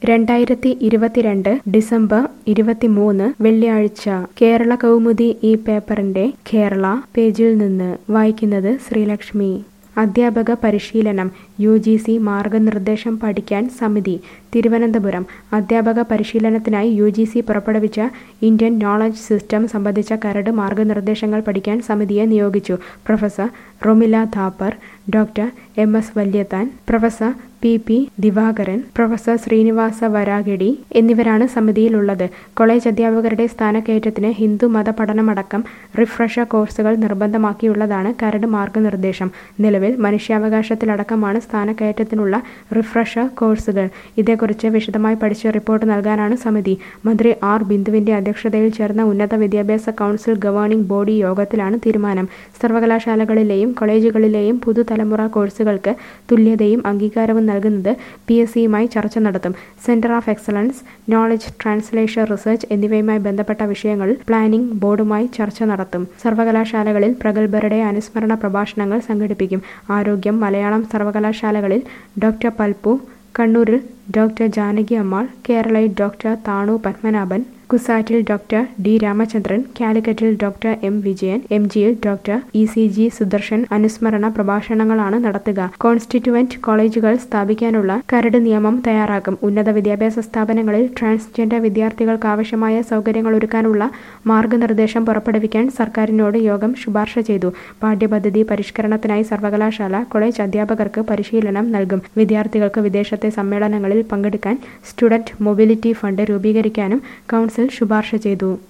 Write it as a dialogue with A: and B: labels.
A: രണ്ടായിരത്തി ഇരുപത്തിരണ്ട് ഡിസംബർ ഇരുപത്തിമൂന്ന് വെള്ളിയാഴ്ച കേരള കൗമുദി ഈ പേപ്പറിന്റെ കേരള പേജിൽ നിന്ന് വായിക്കുന്നത് ശ്രീലക്ഷ്മി അധ്യാപക പരിശീലനം യു ജി സി മാർഗനിർദ്ദേശം പഠിക്കാൻ സമിതി തിരുവനന്തപുരം അധ്യാപക പരിശീലനത്തിനായി യു ജി സി പുറപ്പെടുവിച്ച ഇന്ത്യൻ നോളജ് സിസ്റ്റം സംബന്ധിച്ച കരട് മാർഗനിർദ്ദേശങ്ങൾ പഠിക്കാൻ സമിതിയെ നിയോഗിച്ചു professor Romila Thapar doctor M S Valiathan professor P P Divakaran professor Srinivasa Varakhedi എന്നിവരാണ് സമിതിയിലുള്ളത് കോളേജ് അധ്യാപകരുടെ സ്ഥാനക്കയറ്റത്തിന് ഹിന്ദു മത പഠനമടക്കം റിഫ്രഷർ കോഴ്സുകൾ നിർബന്ധമാക്കിയുള്ളതാണ് കരട് മാർഗനിർദ്ദേശം നിലവിൽ മനുഷ്യാവകാശത്തിലടക്കമാണ് സ്ഥാനക്കയറ്റത്തിനുള്ള റിഫ്രഷർ കോഴ്സുകൾ ഇതേക്കുറിച്ച് വിശദമായി പഠിച്ച് റിപ്പോർട്ട് നൽകാനാണ് സമിതി മന്ത്രി ആർ ബിന്ദുവിന്റെ അധ്യക്ഷതയിൽ ചേർന്ന ഉന്നത വിദ്യാഭ്യാസ കൗൺസിൽ ഗവേണിംഗ് ബോഡി യോഗത്തിലാണ് തീരുമാനം സർവകലാശാലകളിലെയും കോളേജുകളിലെയും പുതുതലമുറ കോഴ്സുകൾക്ക് തുല്യതയും അംഗീകാരവും നൽകുന്നത് പി എസ് സിയുമായി ചർച്ച നടത്തും centre of excellence knowledge translation research എന്നിവയുമായി ബന്ധപ്പെട്ട വിഷയങ്ങളിൽ പ്ലാനിംഗ് ബോർഡുമായി ചർച്ച നടത്തും സർവകലാശാലകളിൽ പ്രഗത്ഭരുടെ അനുസ്മരണ പ്രഭാഷണങ്ങൾ സംഘടിപ്പിക്കും ആരോഗ്യം മലയാളം സർവകലാശാലകളിൽ ഡോക്ടർ പൽപ്പു കണ്ണൂരിൽ ഡോക്ടർ ജാനകി അമ്മാൾ കേരളയിൽ ഡോക്ടർ താണു പത്മനാഭൻ കുസാറ്റിൽ ഡോക്ടർ ഡി രാമചന്ദ്രൻ കാലിക്കറ്റിൽ ഡോക്ടർ എം വിജയൻ എം ജിയിൽ doctor E C G Sudarshan അനുസ്മരണ പ്രഭാഷണങ്ങളാണ് നടത്തുക കോൺസ്റ്റിറ്റ്യുവന്റ് കോളേജുകൾ സ്ഥാപിക്കാനുള്ള കരട് നിയമം തയ്യാറാക്കും ഉന്നത വിദ്യാഭ്യാസ സ്ഥാപനങ്ങളിൽ ട്രാൻസ്ജെൻഡർ വിദ്യാർത്ഥികൾക്ക് ആവശ്യമായ സൗകര്യങ്ങൾ ഒരുക്കാനുള്ള മാർഗനിർദ്ദേശം പുറപ്പെടുവിക്കാൻ സർക്കാരിനോട് യോഗം ശുപാർശ ചെയ്തു പാഠ്യപദ്ധതി പരിഷ്കരണത്തിനായി സർവകലാശാല കോളേജ് അധ്യാപകർക്ക് പരിശീലനം നൽകും വിദ്യാർത്ഥികൾക്ക് വിദേശത്തെ സമ്മേളനങ്ങളിൽ പങ്കെടുക്കാൻ സ്റ്റുഡന്റ് മൊബിലിറ്റി ഫണ്ട് രൂപീകരിക്കാനും കൗൺസിൽ ശുപാർശ ചെയ്തു